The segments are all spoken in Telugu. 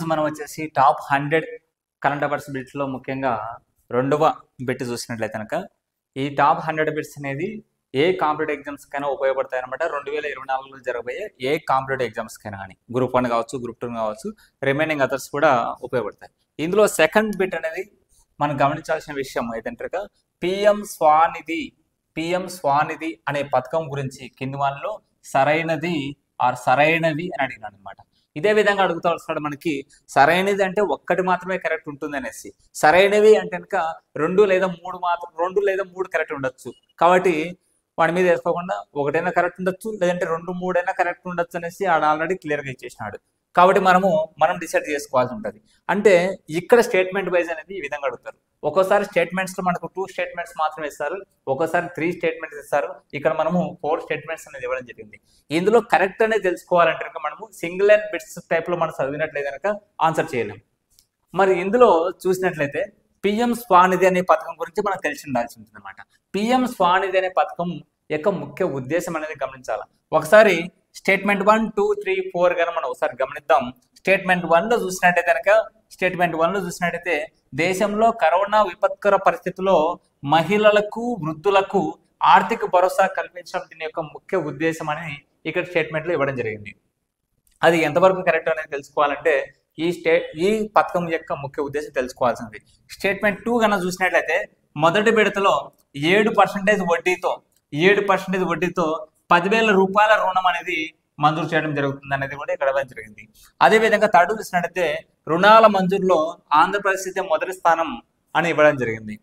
ఈరోజు మనం వచ్చేసి టాప్ హండ్రెడ్ కరెంట్ అఫైర్స్ బిట్స్లో ముఖ్యంగా రెండవ బిట్ చూసినట్లయితే కనుక ఈ టాప్ హండ్రెడ్ బిట్స్ అనేది ఏ కాంపిటేటివ్ ఎగ్జామ్స్ కైనా ఉపయోగపడతాయి అనమాట రెండు వేల ఇరవై నాలుగులో జరగబోయే ఏ కాంపిటేటివ్ ఎగ్జామ్స్ కైనా కానీ గ్రూప్ వన్ కావచ్చు గ్రూప్ టూ కావచ్చు రిమైనింగ్ అదర్స్ కూడా ఉపయోగపడతాయి ఇందులో సెకండ్ బిట్ అనేది మనం గమనించాల్సిన విషయం ఏంటంటే కనుక పిఎం స్వానిధి పిఎం స్వానిధి అనే పథకం గురించి కింది వాళ్ళలో సరైనది ఆర్ సరైనవి అని అడిగినాడు అనమాట ఇదే విధంగా అడుగుతా వస్తాడు మనకి సరైనది అంటే ఒక్కటి మాత్రమే కరెక్ట్ ఉంటుంది అనేసి సరైనవి అంటే కనుక రెండు లేదా మూడు మాత్రం రెండు లేదా మూడు కరెక్ట్ ఉండొచ్చు కాబట్టి వాడి మీద వేసుకోకుండా ఒకటైనా కరెక్ట్ ఉండొచ్చు లేదంటే రెండు మూడైనా కరెక్ట్ ఉండొచ్చు అనేసి ఆడ ఆల్రెడీ క్లియర్గా ఇచ్చేసినాడు కాబట్టి మనము మనం డిసైడ్ చేసుకోవాల్సి ఉంటుంది అంటే ఇక్కడ స్టేట్మెంట్ వైజ్ అనేది ఈ విధంగా అడుగుతారు ఒక్కోసారి స్టేట్మెంట్స్ లో మనకు టూ స్టేట్మెంట్స్ మాత్రమే ఇస్తారు ఒక్కోసారి త్రీ స్టేట్మెంట్స్ ఇస్తారు ఇక్కడ మనము ఫోర్ స్టేట్మెంట్స్ అనేది ఇవ్వడం జరిగింది ఇందులో కరెక్ట్ అనేది తెలుసుకోవాలంటే కనుక మనము సింగిల్ అండ్ బిట్స్ టైప్ లో మనం చదివినట్లయితే కనుక ఆన్సర్ చేయలేము మరి ఇందులో చూసినట్లయితే పిఎం స్వానిధి అనే పథకం గురించి మనం తెలిసి ఉండాల్సి ఉంటుంది అనమాట పిఎం స్వానిధి అనే పథకం యొక్క ముఖ్య ఉద్దేశం అనేది గమనించాలి ఒకసారి statement one two three four గానీ మనం ఒకసారి గమనిద్దాం స్టేట్మెంట్ వన్ లో చూసినట్టయితే కనుక స్టేట్మెంట్ వన్ లో చూసినట్టయితే దేశంలో కరోనా విపత్కర పరిస్థితిలో మహిళలకు వృద్ధులకు ఆర్థిక భరోసా కల్పించడం దీని యొక్క ముఖ్య ఉద్దేశం అని ఇక్కడ స్టేట్మెంట్ లో ఇవ్వడం జరిగింది అది ఎంతవరకు కరెక్ట్ అనేది తెలుసుకోవాలంటే ఈ స్టే ఈ పథకం యొక్క ముఖ్య ఉద్దేశం తెలుసుకోవాల్సింది స్టేట్మెంట్ టూ కన్నా చూసినట్లయితే మొదటి విడతలో ఏడు పర్సెంటేజ్ వడ్డీతో ఏడు పర్సెంటేజ్ వడ్డీతో పదివేల రూపాయల రుణం అనేది మంజూరు చేయడం జరుగుతుంది అనేది కూడా ఇక్కడ ఇవ్వడం జరిగింది అదే విధంగా థర్డ్ చూసినట్లయితే రుణాల మంజూరులో ఆంధ్రప్రదేశ్ అయితే మొదటి స్థానం అని ఇవ్వడం జరిగింది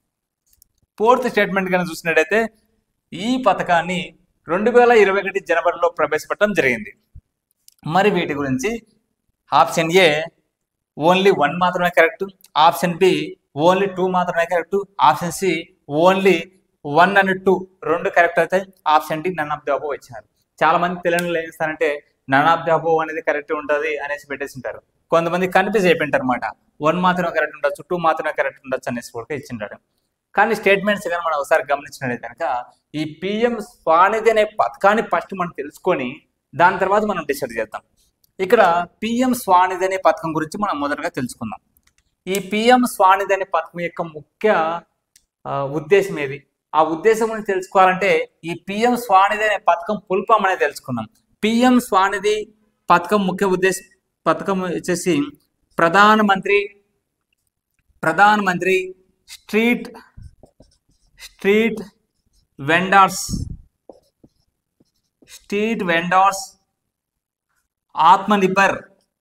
ఫోర్త్ స్టేట్మెంట్ కనుక చూసినట్టయితే ఈ పథకాన్ని రెండు వేల ఇరవై ఒకటి జనవరిలో ప్రవేశపెట్టడం జరిగింది మరి వీటి గురించి ఆప్షన్ ఏ ఓన్లీ వన్ మాత్రమే correct option B only two మాత్రమే correct option C only one and two రెండు కరెక్ట్ అవుతాయి option D none of the above ఇచ్చినారు చాలా మంది తెలియని ఏం చేస్తారంటే నన్ ఆఫ్ ది అబోవ్ అనేది కరెక్ట్ ఉంటుంది అనేసి పెట్టేసి ఉంటారు కొంతమంది కన్ఫ్యూజ్ అయిపోయింటారు అనమాట వన్ మాత్రమే కరెక్ట్ ఉండొచ్చు టూ మాత్రమే కరెక్ట్ ఉండొచ్చు అనేసి కూడా ఇచ్చింటాడు కానీ స్టేట్మెంట్స్ కానీ మనం ఒకసారి గమనించినట్లయితే కనుక ఈ పిఎం స్వానిధి అనే పథకాన్ని ఫస్ట్ మనం తెలుసుకొని దాని తర్వాత మనం డిసైడ్ చేద్దాం ఇక్కడ పిఎం స్వానిధి అనే పథకం గురించి మనం మొదటగా తెలుసుకుందాం ఈ పిఎం స్వానిధి అనే పథకం యొక్క ముఖ్య ఆ, ఉద్దేశం ఏది ఆ ఉద్దేశం గురించి తెలుసుకోవాలంటే ఈ పిఎం స్వానిధి అనే పథకం పుల్పం అనేది తెలుసుకున్నాం పిఎం స్వానిధి పథకం ముఖ్య ఉద్దేశం పథకం వచ్చేసి ప్రధానమంత్రి ప్రధానమంత్రి street street vendors street vendors ఆత్మనిర్భర్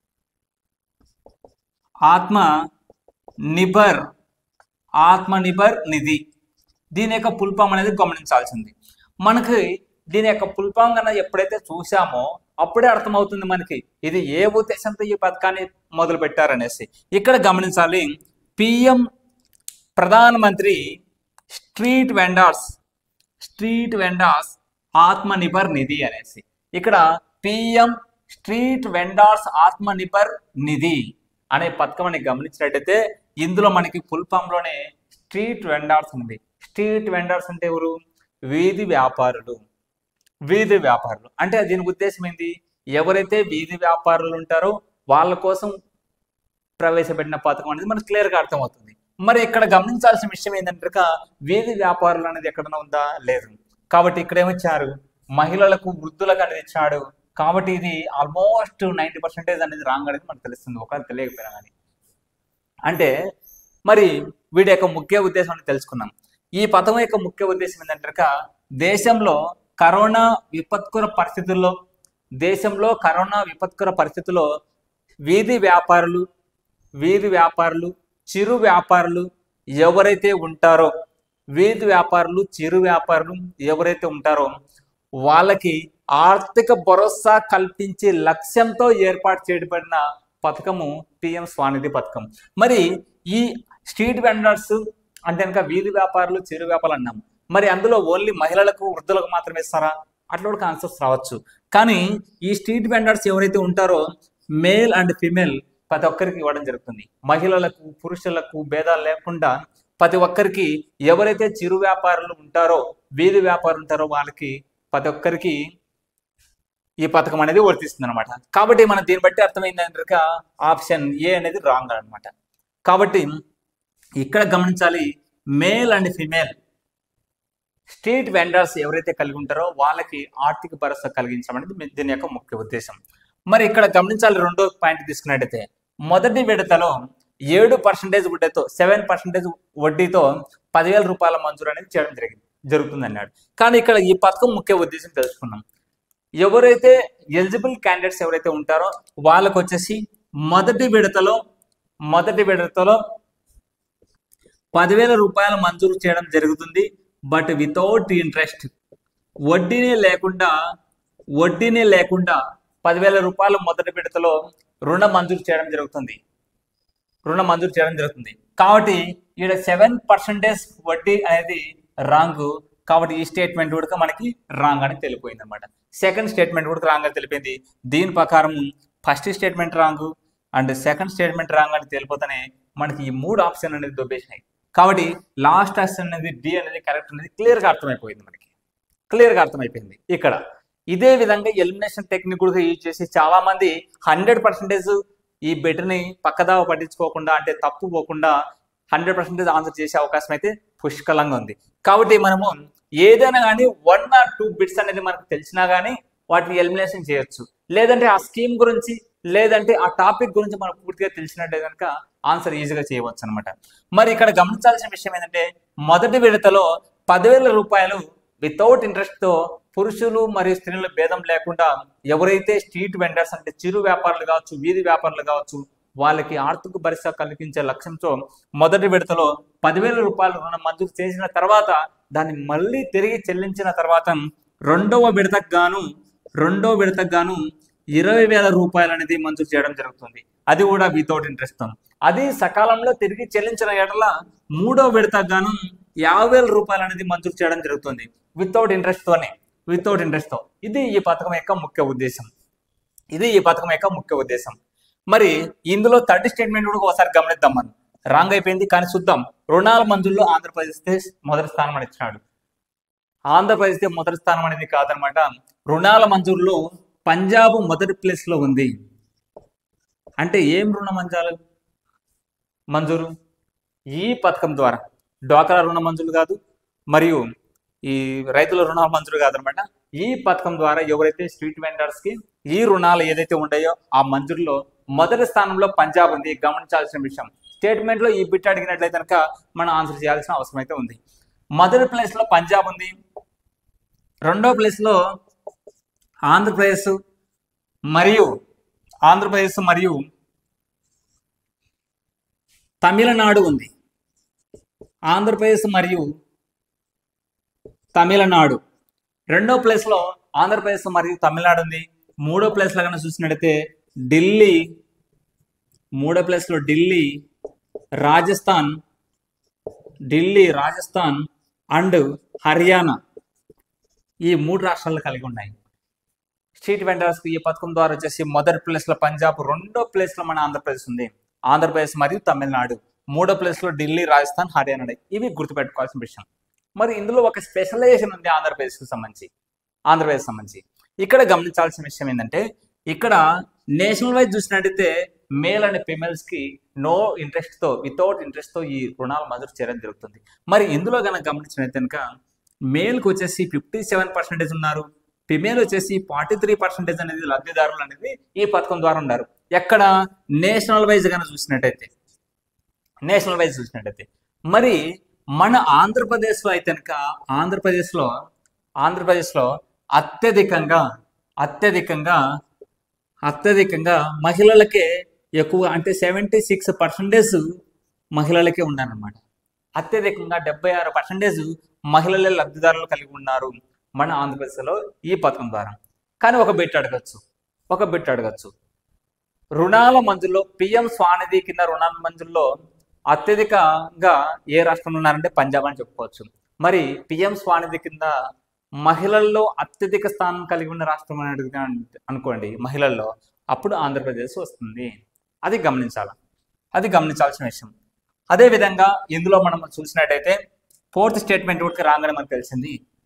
ఆత్మ నిబర్ ఆత్మనిర్భర్ నిధి దీని యొక్క పుల్పం అనేది గమనించాల్సింది మనకి దీని యొక్క పుల్పం కన్నా ఎప్పుడైతే చూసామో అప్పుడే అర్థమవుతుంది మనకి ఇది ఏ ఉద్దేశంతో ఈ పథకాన్ని మొదలు పెట్టారనేసి ఇక్కడ గమనించాలి పిఎం ప్రధానమంత్రి స్ట్రీట్ వెండర్స్ స్ట్రీట్ వెండర్స్ ఆత్మనిర్భర్ నిధి అనేసి ఇక్కడ పిఎం స్ట్రీట్ వెండర్స్ ఆత్మనిర్భర్ నిధి అనే పథకం అని గమనించినట్టయితే ఇందులో మనకి ఫుల్ ఫామ్ లోనే స్ట్రీట్ వెండర్స్ ఉంది స్ట్రీట్ వెండర్స్ అంటే ఎవరు వీధి వ్యాపారులు వీధి వ్యాపారులు అంటే దీని ఉద్దేశం ఏంటి ఎవరైతే వీధి వ్యాపారులు ఉంటారో వాళ్ళ కోసం ప్రవేశపెట్టిన పథకం అనేది మనకు క్లియర్గా అర్థమవుతుంది మరి ఇక్కడ గమనించాల్సిన విషయం ఏంటంటే కనుక వీధి వ్యాపారులు అనేది ఎక్కడైనా ఉందా లేదు కాబట్టి ఇక్కడ ఏమిచ్చారు మహిళలకు వృద్ధులకు అనేది ఇచ్చాడు కాబట్టి ఇది ఆల్మోస్ట్ నైంటీ పర్సెంటేజ్ అనేది రాంగ్ అనేది మనకు తెలుస్తుంది ఒకవేళ తెలియకపోయినా కానీ అంటే మరి వీటి యొక్క ముఖ్య ఉద్దేశం అని తెలుసుకున్నాం ఈ పథకం యొక్క ముఖ్య ఉద్దేశం ఏంటంటే కనుక దేశంలో కరోనా విపత్కర పరిస్థితుల్లో దేశంలో కరోనా విపత్కర పరిస్థితుల్లో వీధి వ్యాపారులు వీధి వ్యాపారులు చిరు వ్యాపారులు ఎవరైతే ఉంటారో వీధి వ్యాపారులు చిరు వ్యాపారులు ఎవరైతే ఉంటారో వాళ్ళకి ఆర్థిక భరోసా కల్పించే లక్ష్యంతో ఏర్పాటు చేయబడిన పథకము పిఎం స్వానిధి పథకం మరి ఈ స్ట్రీట్ వెండర్స్ అంటే కనుక వీధి వ్యాపారులు చిరు వ్యాపారులు అన్నాం మరి అందులో ఓన్లీ మహిళలకు వృద్ధులకు మాత్రమే ఇస్తారా అట్లా కూడా ఆన్సర్స్ రావచ్చు కానీ ఈ స్ట్రీట్ వెండర్స్ ఎవరైతే ఉంటారో మేల్ అండ్ ఫిమేల్ ప్రతి ఒక్కరికి ఇవ్వడం జరుగుతుంది మహిళలకు పురుషులకు భేదాలు లేకుండా ప్రతి ఒక్కరికి ఎవరైతే చిరు వ్యాపారులు ఉంటారో వీధి వ్యాపారులు ఉంటారో వాళ్ళకి ప్రతి ఒక్కరికి ఈ పథకం అనేది వర్తిస్తుంది అనమాట కాబట్టి మనం దీన్ని బట్టి అర్థమైంది కనుక ఆప్షన్ ఏ అనేది రాంగ్ అనమాట కాబట్టి ఇక్కడ గమనించాలి male and female street vendors ఎవరైతే కలిగి ఉంటారో వాళ్ళకి ఆర్థిక భరోసా కలిగించడం అనేది మీ- దీని యొక్క ముఖ్య ఉద్దేశం మరి ఇక్కడ గమనించాలి రెండో పాయింట్ తీసుకున్నట్టయితే మొదటి విడతలో ఏడు పర్సెంటేజ్ వడ్డీతో సెవెన్ పర్సెంటేజ్ వడ్డీతో పదివేల రూపాయల మంజూరు అనేది చేయడం జరిగింది జరుగుతుంది అన్నాడు కానీ ఇక్కడ ఈ పథకం ముఖ్య ఉద్దేశం తెలుసుకున్నాం ఎవరైతే ఎలిజిబుల్ క్యాండిడేట్స్ ఎవరైతే ఉంటారో వాళ్ళకు వచ్చేసి మొదటి విడతలో మొదటి విడతలో పదివేల రూపాయలు మంజూరు చేయడం జరుగుతుంది బట్ వితౌట్ ఇంట్రెస్ట్ వడ్డీనే లేకుండా వడ్డీనే లేకుండా పదివేల రూపాయలు మొదటి విడతలో రుణ మంజూరు చేయడం జరుగుతుంది రుణ మంజూరు చేయడం జరుగుతుంది కాబట్టి ఈడ సెవెన్ పర్సెంటేజ్ వడ్డీ అనేది రాంగ్ కాబట్టి ఈ స్టేట్మెంట్ కూడా మనకి రాంగ్ అని తెలిపోయింది అనమాట సెకండ్ స్టేట్మెంట్ కూడా రాంగ్ అని తెలిపింది దీని ప్రకారం first statement wrong and second statement wrong అని తెలిపోతేనే మనకి ఈ మూడు ఆప్షన్ అనేది దొబ్బేసినాయి కాబట్టి లాస్ట్ ఆప్షన్ అనేది డి అనేది కరెక్ట్ అనేది క్లియర్గా అర్థమైపోయింది మనకి క్లియర్గా అర్థమైపోయింది ఇక్కడ ఇదే విధంగా ఎలిమినేషన్ టెక్నిక్ కూడా యూజ్ చేసి చాలా మంది హండ్రెడ్ పర్సెంటేజ్ ఈ బెట్ని పక్కదావ పట్టించుకోకుండా అంటే తప్పు పోకుండా హండ్రెడ్ పర్సెంటేజ్ ఆన్సర్ చేసే అవకాశం అయితే పుష్కలంగా ఉంది కాబట్టి మనము ఏదైనా కానీ వన్ ఆర్ టూ బిట్స్ అనేది మనకు తెలిసినా కానీ వాటిని ఎలిమినేషన్ చేయొచ్చు లేదంటే ఆ స్కీమ్ గురించి లేదంటే ఆ టాపిక్ గురించి మనకు పూర్తిగా తెలిసినట్టే కనుక ఆన్సర్ ఈజీగా చేయవచ్చు అనమాట మరి ఇక్కడ గమనించాల్సిన విషయం ఏంటంటే మొదటి విడతలో పదివేల రూపాయలు వితౌట్ ఇంట్రెస్ట్ తో పురుషులు మరియు స్త్రీల భేదం లేకుండా ఎవరైతే స్ట్రీట్ వెండర్స్ అంటే చిరు వ్యాపారులు కావచ్చు వీధి వ్యాపారులు కావచ్చు వాళ్ళకి ఆర్థిక భరోసా కలిగించే లక్ష్యంతో మొదటి విడతలో పదివేల రూపాయలు రుణం మంజూరు చేసిన తర్వాత దాన్ని మళ్ళీ తిరిగి చెల్లించిన తర్వాత రెండవ విడతకు గాను రెండో విడతకు గాను ఇరవై వేల రూపాయలు అనేది మంజూరు చేయడం జరుగుతుంది అది కూడా వితౌట్ ఇంట్రెస్ట్ అది సకాలంలో తిరిగి చెల్లించిన ఎడల మూడో విడతకు గాను యాభై వేల రూపాయలు అనేది మంజూరు చేయడం జరుగుతుంది వితౌట్ ఇంట్రెస్ట్ తోనే వితౌట్ ఇంట్రెస్ట్ తో ఇది ఈ పథకం యొక్క ముఖ్య ఉద్దేశం ఇది ఈ పథకం యొక్క ముఖ్య ఉద్దేశం మరి ఇందులో థర్డ్ స్టేట్మెంట్ కూడా ఒకసారి గమనిద్దాం మనం రాంగ్ అయిపోయింది కానీ చూద్దాం రుణాల మంజూరులో ఆంధ్రప్రదేశ్ మొదటి స్థానం అని ఇచ్చినాడు ఆంధ్రప్రదేశ్ మొదటి స్థానం అనేది కాదనమాట రుణాల మంజూరులో పంజాబ్ మొదటి ప్లేస్ లో ఉంది అంటే ఏం రుణ మంజాలు మంజూరు ఈ పథకం ద్వారా డ్వాక్రా రుణ మంజూరు కాదు మరియు ఈ రైతుల రుణాల మంజూరు కాదనమాట ఈ పథకం ద్వారా ఎవరైతే స్ట్రీట్ వెండర్స్ కి ఈ రుణాలు ఏదైతే ఉన్నాయో ఆ మంజూరులో మొదటి స్థానంలో పంజాబ్ ఉంది గమనించాల్సిన విషయం స్టేట్మెంట్ లో ఈ బిట్ అడిగినట్లయితే కనుక మనం ఆన్సర్ చేయాల్సిన అవసరం అయితే ఉంది మొదటి ప్లేస్ లో పంజాబ్ ఉంది రెండో ప్లేస్ లో ఆంధ్రప్రదేశ్ మరియు ఆంధ్రప్రదేశ్ మరియు తమిళనాడు ఉంది ఆంధ్రప్రదేశ్ మరియు తమిళనాడు రెండో ప్లేస్లో ఆంధ్రప్రదేశ్ మరియు తమిళనాడు ఉంది మూడో ప్లేస్లో కనుక చూసినట్టయితే ఢిల్లీ మూడో ప్లేస్లో ఢిల్లీ రాజస్థాన్ ఢిల్లీ రాజస్థాన్ అండ్ హర్యానా ఈ మూడు రాష్ట్రాలు కలిగి ఉన్నాయి స్ట్రీట్ వెండర్స్ ఈ పథకం ద్వారా వచ్చేసి మొదటి ప్లేస్ లో పంజాబ్ రెండో ప్లేస్ లో మన ఆంధ్రప్రదేశ్ ఉంది ఆంధ్రప్రదేశ్ మరియు తమిళనాడు మూడో ప్లేస్ లో ఢిల్లీ రాజస్థాన్ హర్యానా ఉన్నాయి. ఇవి గుర్తుపెట్టుకోవాల్సిన విషయం మరి ఇందులో ఒక స్పెషలైజేషన్ ఉంది ఆంధ్రప్రదేశ్ కి సంబంధించి ఆంధ్రప్రదేశ్ సంబంధించి ఇక్కడ గమనించాల్సిన విషయం ఏంటంటే ఇక్కడ నేషనల్ వైజ్ చూసినట్టయితే మేల్ అండ్ ఫిమేల్స్ కి నో ఇంట్రెస్ట్ తో వితౌట్ ఇంట్రెస్ట్ తో ఈ రుణాలు మంజూరు చేయడం జరుగుతుంది మరి ఇందులో కనుక గమనించినట్టు కనుక మేల్కి వచ్చేసి ఫిఫ్టీ సెవెన్ పర్సెంటేజ్ ఉన్నారు ఫిమేల్ వచ్చేసి ఫార్టీ త్రీ పర్సెంటేజ్ అనేది లబ్ధిదారులు అనేది ఈ పథకం ద్వారా ఉన్నారు ఎక్కడ నేషనల్ వైజ్ కనుక చూసినట్టయితే నేషనల్ వైజ్ చూసినట్టయితే మరి మన ఆంధ్రప్రదేశ్లో అయితే కనుక ఆంధ్రప్రదేశ్లో ఆంధ్రప్రదేశ్లో అత్యధికంగా అత్యధికంగా అత్యధికంగా మహిళలకే ఎక్కువ అంటే సెవెంటీ సిక్స్ పర్సెంటేజ్ మహిళలకే ఉన్నారనమాట అత్యధికంగా డెబ్బై ఆరు పర్సెంటేజ్ మహిళలే లబ్ధిదారులు కలిగి ఉన్నారు మన ఆంధ్రప్రదేశ్లో ఈ పథకం ద్వారా కానీ ఒక బిట్ అడగచ్చు ఒక బిట్ అడగచ్చు రుణాల మంజుల్లో పిఎం స్వానిధి కింద రుణాల మంజుల్లో అత్యధికంగా ఏ రాష్ట్రంలో ఉన్నారంటే పంజాబ్ అని చెప్పుకోవచ్చు మరి పిఎం స్వానిధి కింద మహిళల్లో అత్యధిక స్థానం కలిగి ఉన్న రాష్ట్రం అని అడిగితే అనుకోండి మహిళల్లో అప్పుడు ఆంధ్రప్రదేశ్ వస్తుంది అది గమనించాల అది గమనించాల్సిన విషయం అదే విధంగా ఇందులో మనం చూసినట్టయితే ఫోర్త్ స్టేట్మెంట్ కూడా రాగానే మనకు తెలిసింది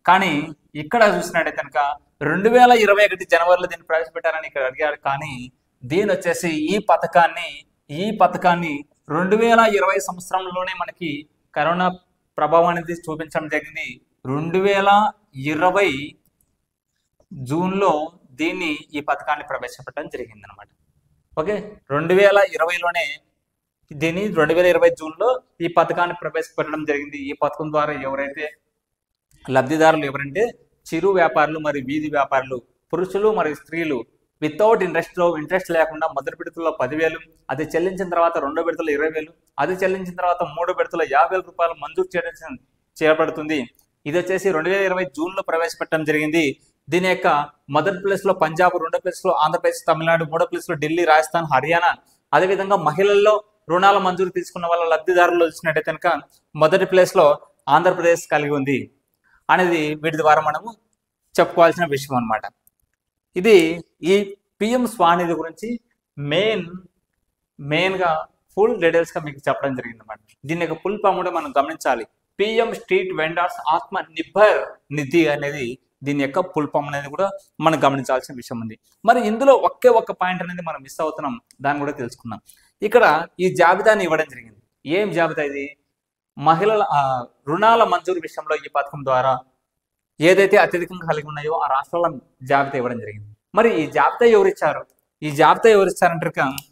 కానీ ఇక్కడ చూసినట్టయితే కనుక రెండు వేల ఇరవై ఒకటి జనవరిలో దీన్ని ప్రవేశపెట్టారని ఇక్కడ అడిగారు కానీ దీని వచ్చేసి ఈ పథకాన్ని ఈ పథకాన్ని రెండు వేల ఇరవై సంవత్సరంలోనే మనకి కరోనా ప్రభావం అనేది చూపించడం జరిగింది రెండు వేల ఇరవై జూన్లో దీన్ని ఈ పథకాన్ని ప్రవేశపెట్టడం జరిగింది అనమాట ఓకే రెండు వేల ఇరవైలోనే దీన్ని రెండు వేల ఇరవై జూన్లో ఈ పథకాన్ని ప్రవేశపెట్టడం జరిగింది ఈ పథకం ద్వారా ఎవరైతే లబ్ధిదారులు ఎవరంటే చిరు వ్యాపారులు మరియు వీధి వ్యాపారులు పురుషులు మరియు స్త్రీలు వితౌట్ ఇంట్రెస్ట్లో ఇంట్రెస్ట్ లేకుండా మొదటి విడతలో పదివేలు అది చెల్లించిన తర్వాత రెండో విడతలో ఇరవై వేలు అది చెల్లించిన తర్వాత మూడో విడతలో యాభై వేల రూపాయలు మంజూరు చేయడం చేయబడుతుంది ఇది వచ్చేసి రెండు వేల ఇరవై జూన్లో ప్రవేశపెట్టడం జరిగింది దీని యొక్క మొదటి ప్లేస్లో పంజాబ్ రెండో ప్లేస్లో ఆంధ్రప్రదేశ్ తమిళనాడు మూడో ప్లేస్లో ఢిల్లీ రాజస్థాన్ హర్యానా అదేవిధంగా మహిళల్లో రుణాల మంజూరు తీసుకున్న వాళ్ళ లబ్ధిదారులు వచ్చినట్టయితే కనుక మొదటి ప్లేస్లో ఆంధ్రప్రదేశ్ కలిగి ఉంది అనేది వీటి ద్వారా మనము చెప్పుకోవాల్సిన విషయం అన్నమాట ఇది ఈ పిఎం స్వానిధి గురించి మెయిన్ మెయిన్గా ఫుల్ డీటెయిల్స్గా మీకు చెప్పడం జరిగింది అనమాట దీని యొక్క ఫుల్ ఫామ్ కూడా మనం గమనించాలి పిఎం స్ట్రీట్ వెండర్స్ ఆత్మ నిర్భర్ నిధి అనేది దీని యొక్క ఫుల్ ఫామ్ అనేది కూడా మనం గమనించాల్సిన విషయం ఉంది మరి ఇందులో ఒకే ఒక్క పాయింట్ అనేది మనం మిస్ అవుతున్నాం దాన్ని కూడా తెలుసుకున్నాం ఇక్కడ ఈ జాబితాని ఇవ్వడం జరిగింది ఏం జాబితా ఇది మహిళల ఆ, రుణాల మంజూరు విషయంలో ఈ పథకం ద్వారా ఏదైతే అత్యధికంగా కలిగి ఉన్నాయో ఆ రాష్ట్రాల జాబితా ఇవ్వడం జరిగింది మరి ఈ జాబితా ఎవరు ఇచ్చారు ఈ జాబితా ఎవరు ఇచ్చారంటే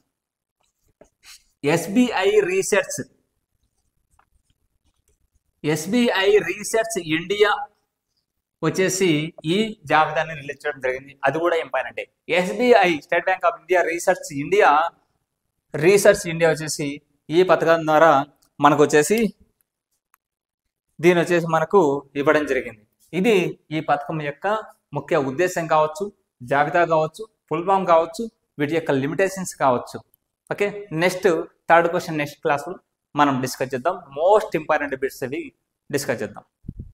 SBI research SBI research India వచ్చేసి ఈ జాబితాని రిలీజ్ చేయడం జరిగింది అది కూడా important SBI State Bank of India research India research India వచ్చేసి ఈ పథకం ద్వారా మనకు వచ్చేసి దీని వచ్చేసి మనకు ఇవ్వడం జరిగింది ఇది ఈ పథకం యొక్క ముఖ్య ఉద్దేశం కావచ్చు జాబితా కావచ్చు ఫుల్ ఫామ్ కావచ్చు వీటి యొక్క లిమిటేషన్స్ కావచ్చు okay next third question next క్లాస్లో మనం డిస్కస్ చేద్దాం మోస్ట్ ఇంపార్టెంట్ బిట్స్ అవి డిస్కస్ చేద్దాం